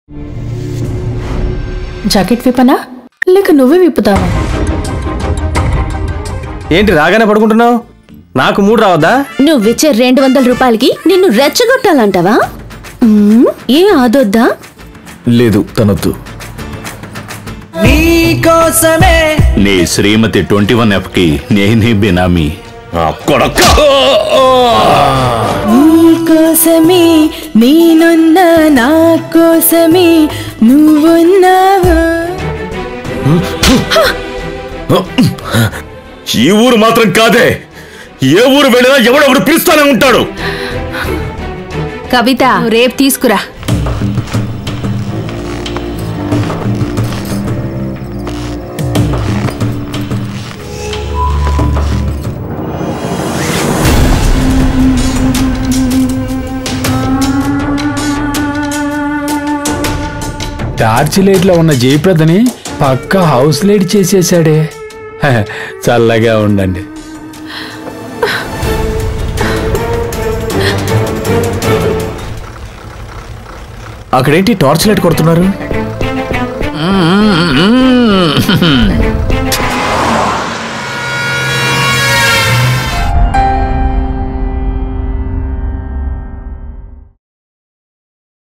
jacket విప్పనా లేక నువ్వే విప్పుతావా ఏంటి రాగానే పడుకుంటున్నావు నాకు మూడు రావద్దా నువ్విచ్చే రెండు వందల రూపాయలకి నిన్ను రెచ్చగొట్టాలంటావా మ్మ్, ఏ ఆదొద్దా లేదు తనొద్దు నీ శ్రీమతి ట్వంటీ వన్ ఎఫ్ కి నేనే బినామీ కొడక కోసమే నేనున్నా నా కోసమే నువ్వున్నావా ఈ ఊరు మాత్రం కాదే ఏ ఊరు వెళ్ళినా ఎవడెవడు పిలుస్తానే ఉంటాడు కవిత రేపు తీసుకురా టార్చ్ లైట్ లో ఉన్న జయప్రదని పక్క హౌస్ లైట్ చేసేసాడే హ, చల్లగా ఉండండి అక్కడేంటి టార్చ్ లైట్ కొడుతున్నారు